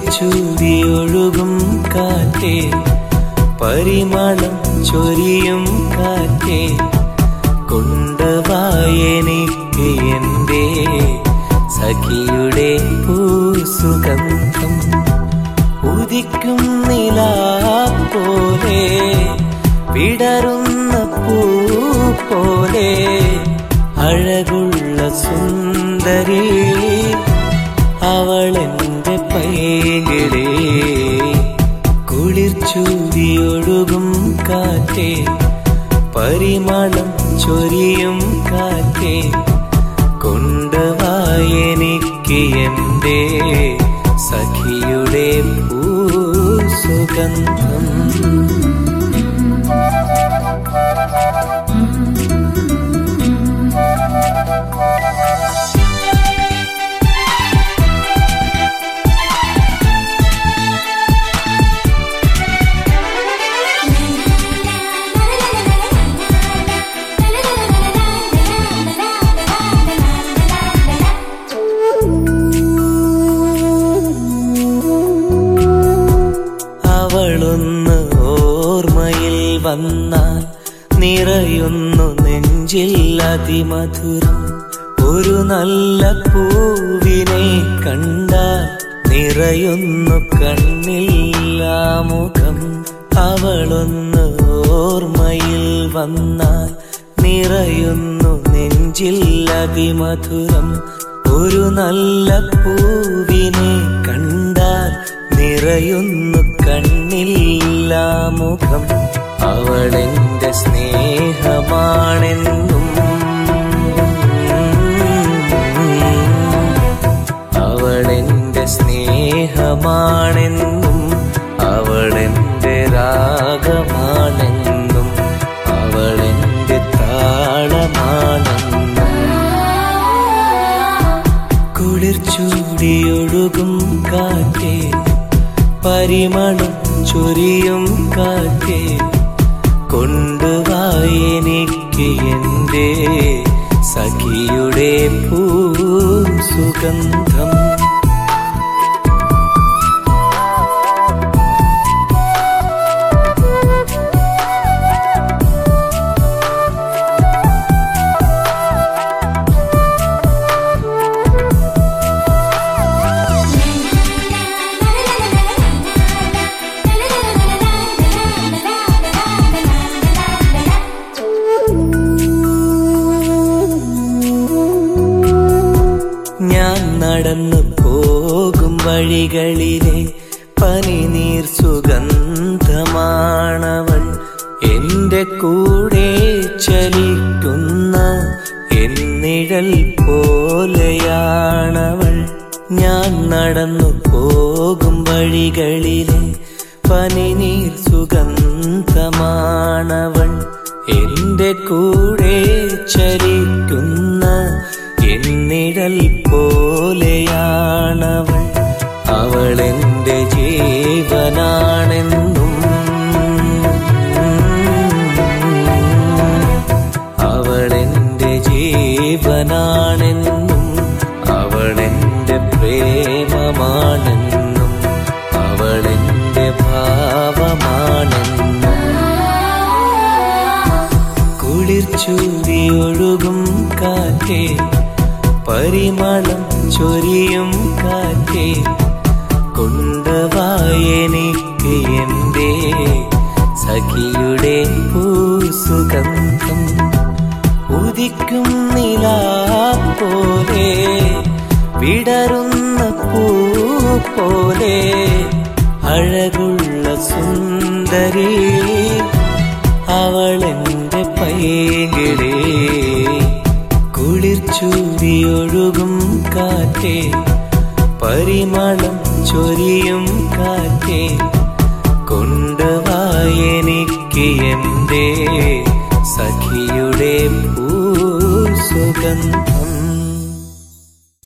കുളിർച്ചൂടി ഒഴുകും കാറ്റേ പരിമളം ചൊരിയും കാറ്റേ കൊണ്ടുവായെനിക്ക് എൻ്റെ സഖിയുടെ പൂസുഗന്ധം ഉദിക്കും നില പോലെ വിടരുന്ന പൂ പോലെ അഴകുള്ള സുന്ദരി അവളെന്റെ പൈകിളേ കുളിർച്ചൂടിയൊഴുകും കാറ്റേ പരിമളം ചൊരിയും കാറ്റേ കൊണ്ടുവായെനിക്ക് എൻ്റെ സഖിയുടെ പൂസുഗന്ധം അവളൊന്ന് ഓർമ്മയിൽ വന്നാൽ നിറയുന്നു നെഞ്ചിൽ അതിമധുരം ഒരു നല്ല പൂവിനെ കണ്ടാൽ നിറയുന്നു കണ്ണില്ലാമുഖം അവളൊന്ന് ഓർമ്മയിൽ വന്നാൽ നിറയുന്നു നെഞ്ചിൽ അതിമധുരം ഒരു നല്ല പൂവിനെ കണ്ടാൽ നിറയുന്നു കണ്ണില്ലാമുഖം അവളെന്റെ സ്നേഹമാണെന്നും അവളെന്റെ സ്നേഹമാണെന്നും അവളെന്റെ രാഗമാണെന്നും അവളെന്റെ താളമാണെന്നും കുളിർച്ചൂടിയൊഴുകും കാറ്റേ പരിമളം ചൊരിയും കാറ്റേ കൊണ്ടുവായെനിക്ക് എൻ്റെ സഖിയുടെ പൂസുഗന്ധം ഞാൻ നടന്നു പോകും വഴികളിലെ പനിനീർ സുഗന്ധമാണവൾ എന്റെ കൂടെ ചലിക്കുന്ന എന്നിഴൽ പോലെയാണവൾ ഞാൻ നടന്നു പോകും വഴികളിലെ പനിനീർ സുഗന്ധമാണവൾ എന്റെ കൂടെ ചലിക്കുന്ന എന്നിഴൽ പോലെയാണവൾ അവളെന്റെ ജീവനാണെന്നും അവളെന്റെ ജീവനാണെന്നും അവളെന്റെ പ്രേമമാണെന്നും അവളെന്റെ ഭാവമാണെന്നും കുളിർച്ചൂടിയൊഴുകും കാറ്റേ പരിമളം ചൊരിയും കാറ്റേ കൊണ്ടുവായെനിക്ക് എൻ്റെ സഖിയുടെ പൂസുഗന്ധം ഉദിക്കും നില പോലെ വിടരുന്ന പൂ പോലെ അഴകുള്ള സുന്ദരി അവളെന്റെ പൈകിളേ കുളിർച്ചൂടിയൊഴുകും കാറ്റേ പരിമളം ചൊരിയും കാറ്റേ കൊണ്ടുവായെനിക്ക് എൻ്റെ സഖിയുടെ പൂസുഗന്ധം